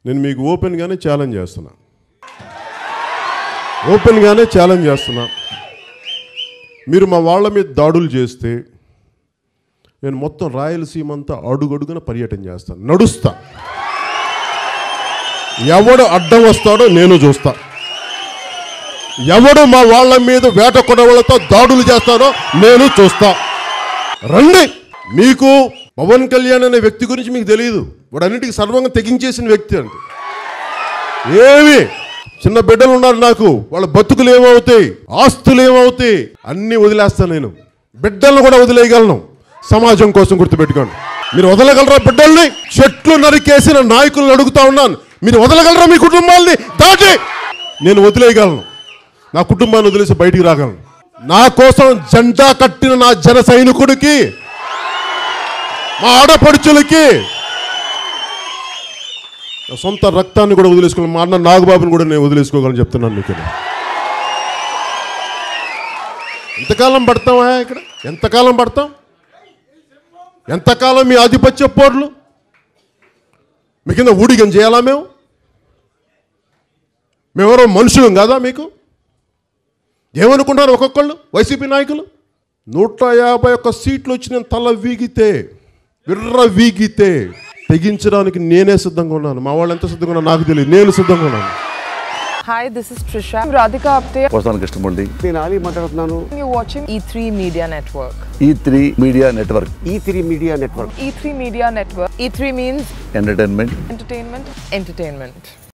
నేను మీకు ఓపెన్గానే ఛాలెంజ్ చేస్తున్నా ఓపెన్గానే ఛాలెంజ్ చేస్తున్నా మీరు మా వాళ్ళ మీద దాడులు చేస్తే నేను మొత్తం రాయలసీమ అంతా అడుగడుగున పర్యటన చేస్తాను నడుస్తా ఎవడు అడ్డం వస్తాడో నేను చూస్తా ఎవడు మా వాళ్ళ మీద వేట కొడవలతో దాడులు చేస్తాడో నేను చూస్తా రండి మీకు పవన్ కళ్యాణ్ అనే వ్యక్తి గురించి మీకు తెలియదు వాడు అన్నిటికీ సర్వంగా తెగించేసిన వ్యక్తి అంటే ఏమి చిన్న బిడ్డలు ఉన్నారు నాకు వాళ్ళ బతుకులు ఏమవుతాయి ఆస్తులు ఏమవుతాయి అన్నీ వదిలేస్తాను నేను బిడ్డలను కూడా వదిలేయగలను సమాజం కోసం గుర్తుపెట్టుకోండి మీరు వదలగలరా బిడ్డల్ని చెట్లు నరికేసిన నాయకులను అడుగుతా ఉన్నాను మీరు వదలగలరా మీ కుటుంబాల్ని దాటి నేను వదిలేయగలను నా కుటుంబాన్ని వదిలేసి బయటికి రాగలను నా కోసం జెండా కట్టిన నా జన సైనికుడికి మా ఆడపడుచులకి నా సొంత రక్తాన్ని కూడా వదిలేసుకోగలను మా అన్న నాగబాబుని కూడా నేను వదిలేసుకోగలను చెప్తున్నాను మీకు నేను. ఎంతకాలం పడతామా ఇక్కడ ఎంతకాలం పడతాం ఎంతకాలం మీ ఆధిపత్య పోర్లు మీ కింద ఊడిగం చేయాలా మేము మేమెవరో మనుషులం కాదా మీకు ఏమనుకుంటారు ఒక్కొక్కళ్ళు వైసీపీ నాయకులు నూట యాభై ఒక్క సీట్లు వచ్చిన తల వీగితే విర్ర వీగితే తెగించడానికి నేనే సిద్ధంగా ఉన్నాను మా వాళ్ళు ఎంత సిద్ధంగా ఉన్నారో నాకు తెలియదు నేను సిద్ధంగా ఉన్నాను Hi, this is Trisha. I'm Radhika Apte. వస్తాను కృష్ణమూర్తి నేను ఆలీ మాట్లాడుతున్నాను You're watching E3 Media Network. E three Media Network E three Media Network E3 Media Network. E3 means entertainment entertainment, entertainment.